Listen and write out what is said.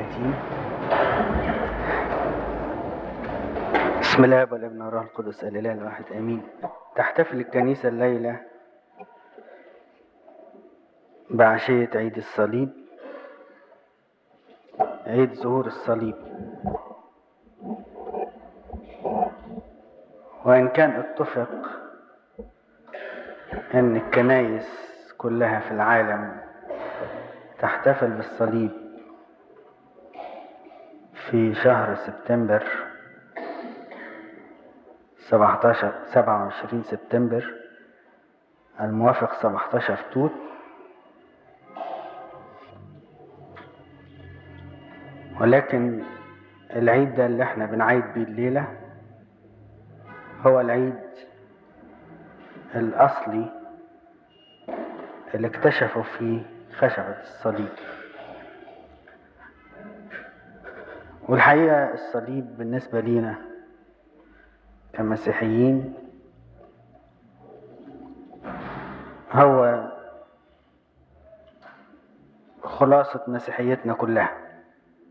30 بسم الله والابن والروح القدس الاله الواحد امين تحتفل الكنيسه الليله بعشيه عيد الصليب عيد ظهور الصليب وان كان اتفق ان الكنايس كلها في العالم تحتفل بالصليب في شهر سبتمبر 17 27 سبتمبر الموافق 17 توت ولكن العيد ده اللي احنا بنعيد بيه الليلة هو العيد الأصلي اللي اكتشفوا فيه خشبة الصليب والحقيقة الصليب بالنسبة لينا كمسيحيين هو خلاصة مسيحيتنا كلها